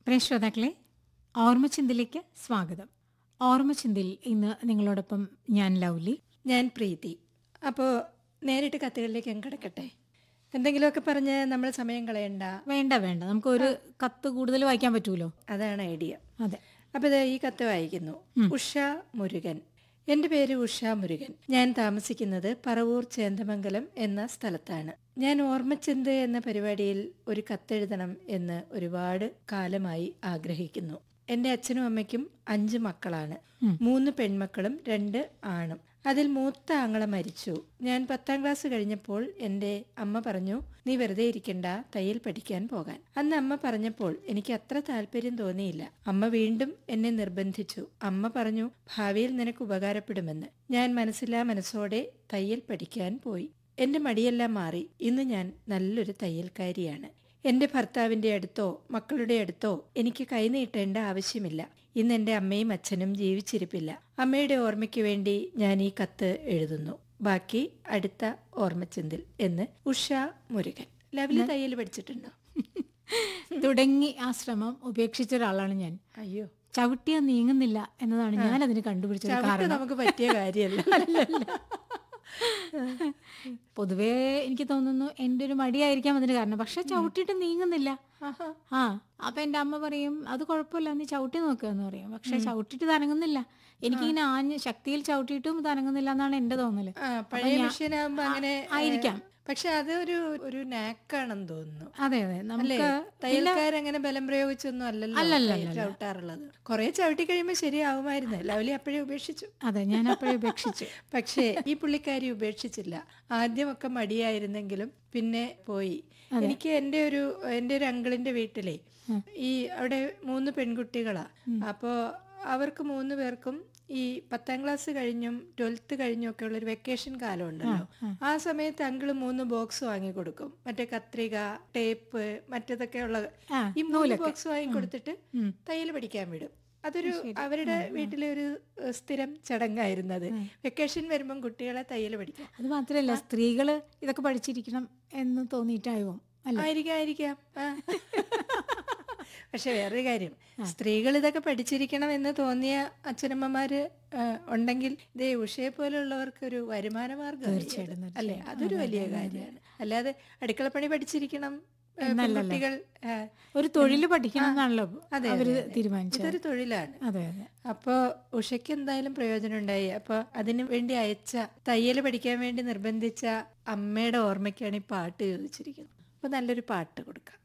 പ്രിയ ശ്രോതാക്കളെ ഓർമ്മചിന്തിലേക്ക് സ്വാഗതം ഓർമ്മചിന്തിൽ ഇന്ന് നിങ്ങളോടൊപ്പം ഞാൻ ലൗലി ഞാൻ പ്രീതി അപ്പോൾ നേരിട്ട് കത്തുകളിലേക്ക് അങ്ങ് കിടക്കട്ടെ എന്തെങ്കിലുമൊക്കെ പറഞ്ഞ് നമ്മൾ സമയം കളയണ്ട വേണ്ട വേണ്ട നമുക്ക് ഒരു കത്ത് കൂടുതൽ വായിക്കാൻ പറ്റൂലോ അതാണ് ഐഡിയ അതെ അപ്പോൾ ഇത് ഈ കത്ത് വായിക്കുന്നു ഉഷ മുരുകൻ എൻ്റെ പേര് ഉഷ മുരുകൻ ഞാൻ താമസിക്കുന്നത് പറവൂർ ചേന്ദമംഗലം എന്ന സ്ഥലത്താണ് ഞാൻ ഓർമ്മച്ചന്ത് എന്ന പരിപാടിയിൽ ഒരു കത്തെഴുതണം എന്ന് ഒരുപാട് കാലമായി ആഗ്രഹിക്കുന്നു എൻ്റെ അച്ഛനും അമ്മയ്ക്കും അഞ്ച് മക്കളാണ് മൂന്ന് പെൺമക്കളും രണ്ട് ആണും അതിൽ മൂത്ത ആങ്ങള മരിച്ചു ഞാൻ പത്താം ക്ലാസ് കഴിഞ്ഞപ്പോൾ എൻ്റെ അമ്മ പറഞ്ഞു നീ വെറുതെ ഇരിക്കണ്ട തയ്യൽ പഠിക്കാൻ പോകാൻ അന്ന് അമ്മ പറഞ്ഞപ്പോൾ എനിക്ക് അത്ര താല്പര്യം തോന്നിയില്ല അമ്മ വീണ്ടും എന്നെ നിർബന്ധിച്ചു അമ്മ പറഞ്ഞു ഭാവിയിൽ നിനക്ക് ഉപകാരപ്പെടുമെന്ന് ഞാൻ മനസ്സില്ലാ മനസ്സോടെ തയ്യൽ പഠിക്കാൻ പോയി എന്റെ മടിയെല്ലാം മാറി ഇന്ന് ഞാൻ നല്ലൊരു തയ്യൽക്കാരിയാണ് എന്റെ ഭർത്താവിന്റെ അടുത്തോ മക്കളുടെ അടുത്തോ എനിക്ക് കൈനീട്ടേണ്ട ആവശ്യമില്ല ഇന്ന് എന്റെ അമ്മയും അച്ഛനും ജീവിച്ചിരിപ്പില്ല അമ്മയുടെ ഓർമ്മയ്ക്ക് വേണ്ടി ഞാൻ ഈ കത്ത് എഴുതുന്നു ബാക്കി അടുത്ത ഓർമ്മച്ചിന്തിൽ എന്ന് ഉഷ മുരുകൻ ലവ്ലി തയ്യൽ പഠിച്ചിട്ടുണ്ടോ തുടങ്ങി ആ ശ്രമം ഉപേക്ഷിച്ച ഒരാളാണ് ഞാൻ അയ്യോ ചവിട്ടിയാ നീങ്ങുന്നില്ല എന്നതാണ് ഞാൻ അതിന് കണ്ടുപിടിച്ചത് ചവിട്ട് കാരണം നമുക്ക് പറ്റിയ കാര്യമല്ല പൊതുവേ എനിക്ക് തോന്നുന്നു എൻ്റെ ഒരു മടിയായിരിക്കാം അതിന് കാരണം പക്ഷെ ചവിട്ടിയിട്ട് നീങ്ങുന്നില്ല ആഹാ. ആ അപ്പൊ എൻ്റെ അമ്മ പറയും അത് കുഴപ്പമില്ല നീ ചവിട്ടി നോക്കുക എന്ന് പറയും പക്ഷെ ചവിട്ടിയിട്ട് തനങ്ങുന്നില്ല എനിക്കിങ്ങനെ ആഞ്ഞ് ശക്തിയിൽ ചവിട്ടിയിട്ടും തനങ്ങുന്നില്ല എന്നാണ് എൻ്റെ തോന്നല് ആ പഴയ മെഷീൻ ആകുമ്പോ അങ്ങനെ ആയിരിക്കാം. ഏ, പക്ഷെ അതൊരു ഒരു നാക്കാണെന്ന് തോന്നുന്നു അതെ അതെ അല്ലേ നമുക്ക് തയ്യൽക്കാരങ്ങനെ ബലം പ്രയോഗിച്ചൊന്നും അല്ലല്ലോ അല്ലല്ല, തയ്യൽ ചവിട്ടാറുള്ളത് കുറെ ചവിട്ടി കഴിയുമ്പോൾ ശരിയാവുമായിരുന്നു ലവലി അപ്പോഴേ ഉപേക്ഷിച്ചു അതെ ഞാൻ അപ്പോഴേ ഉപേക്ഷിച്ചു പക്ഷേ ഈ പുള്ളിക്കാരി ഉപേക്ഷിച്ചില്ല ആദ്യമൊക്കെ മടിയായിരുന്നെങ്കിലും പിന്നെ പോയി എനിക്ക് എൻ്റെ ഒരു എൻ്റെ ഒരു അങ്കിളിന്റെ വീട്ടിലെ ഈ അവിടെ മൂന്ന് പെൺകുട്ടികളാ അപ്പോ അവർക്ക് മൂന്ന് പേർക്കും ഈ പത്താം ക്ലാസ് കഴിഞ്ഞും ട്വൽത്ത് കഴിഞ്ഞും ഒക്കെ ഉള്ള ഒരു വെക്കേഷൻ കാലം ഉണ്ടല്ലോ ആ സമയത്ത് അങ്കിള് മൂന്ന് ബോക്സ് വാങ്ങി കൊടുക്കും മറ്റേ കത്രിക ടേപ്പ് മറ്റേതൊക്കെ ഉള്ള ആ, ഈ മൂന്ന് ബോക്സ് വാങ്ങി കൊടുത്തിട്ട് തയ്യൽ പഠിക്കാൻ വിടും അതൊരു അവരുടെ വീട്ടിലെ ഒരു ഏഹ്, സ്ഥിരം ചടങ്ങായിരുന്നത് വെക്കേഷൻ വരുമ്പം കുട്ടികളെ തയ്യൽ പഠിക്കാം അത് മാത്രല്ല സ്ത്രീകള് ഇതൊക്കെ പഠിച്ചിരിക്കണം എന്ന് തോന്നിയിട്ടാവും അല്ല ആയിരിക്കാം ആയിരിക്കാം ആ. പക്ഷെ വേറൊരു കാര്യം സ്ത്രീകൾ ഇതൊക്കെ പഠിച്ചിരിക്കണം എന്ന് തോന്നിയ അച്ഛനമ്മമാര് ആ, ഉണ്ടെങ്കിൽ ഇതേ ഉഷയെ പോലുള്ളവർക്ക് ഒരു വരുമാന മാർഗം അല്ലേ അതൊരു വലിയ കാര്യമാണ് അല്ലാതെ അടുക്കളപ്പണി പഠിച്ചിരിക്കണം ആ, പെൺകുട്ടികൾ ആ, ഒരു തൊഴിൽ പഠിക്കണം എന്നാണല്ലോ അതെ, അവര് അതെ, അതെ. തീരുമാനിച്ചത് ഇതൊരു തൊഴിലാണ് അതെ അതെ അപ്പോൾ ഉഷയ്ക്ക് എന്തായാലും പ്രയോജനം ഉണ്ടായി അപ്പോൾ അതിന് വേണ്ടി അയച്ച തയ്യൽ പഠിക്കാൻ വേണ്ടി നിർബന്ധിച്ച അമ്മയുടെ ഓർമ്മയ്ക്കാണ് ഈ പാട്ട് ചോദിച്ചിരിക്കുന്നത് അപ്പോൾ നല്ലൊരു പാട്ട് കൊടുക്കാം